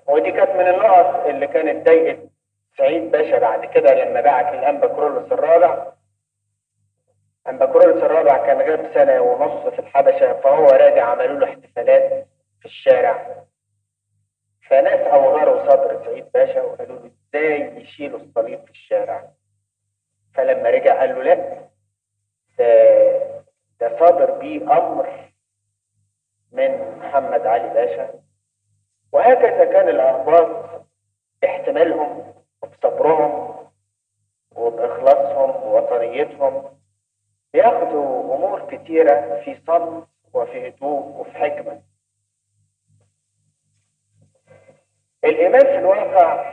ودي كانت من النقط اللي كانت ضايقت سعيد باشا بعد كده لما بعت للانبا كرولوس الرابع انبا كرولوس الرابع كان غاب سنه ونص في الحبشه فهو راجع عملوا له احتفالات في الشارع فناس اوغروا صدر سعيد باشا وقالوا له ازاي يشيلوا الصليب في الشارع فلما رجع قال له لا ده ده صادر بيه امر من محمد علي باشا وهكذا كان الاخبار باحتمالهم وبصبرهم وباخلاصهم ووطنيتهم بياخدوا امور كتيره في صمت وفي هدوء وفي حكمه الايمان في الواقع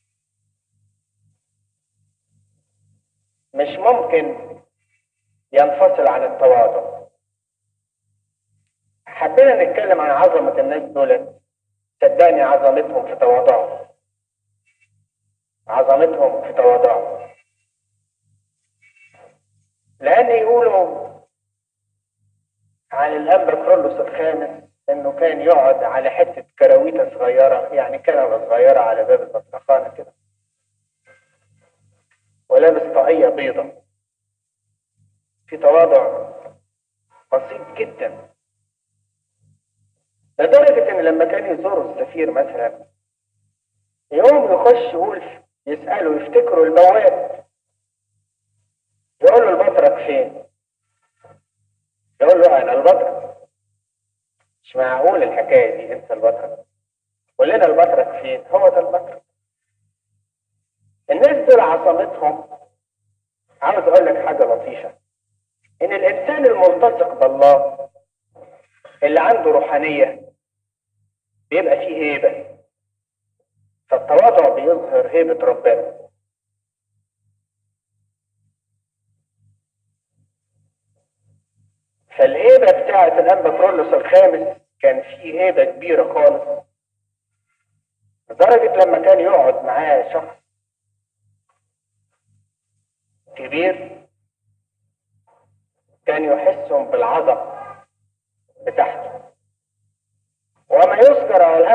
مش ممكن ينفصل عن التواضع حبينا نتكلم عن عظمة الناس دول صدقني عظمتهم في تواضعهم عظمتهم في تواضعهم لأن يقولوا عن الأنبا كرولوس الخامس إنه كان يقعد على حتة كراويتة صغيرة يعني كنبة صغيرة على باب البطرخانة كده ولابس طاقية بيضة في تواضع بسيط جدا لدرجة إن لما كان يزور السفير مثلا يقوم يخش يقول يسأله يفتكروا البواب يقول له البطرك فين؟ يقول له أنا البطرك مش معقول الحكاية دي أنت البطرك قول لنا البطرك فين؟ هو ده البطرك الناس دول عصمتهم عاوز أقول لك حاجة لطيفة إن الإنسان الملتصق بالله اللي عنده روحانية بيبقى فيه هيبة فالتواضع بيظهر هيبة ربنا فالهيبة بتاعة الأنبا كرولوس الخامس كان فيه هيبة كبيرة خالص لدرجة لما كان يقعد معاه شخص كبير كان يحسهم بالعظمة بتاعته وما يذكر على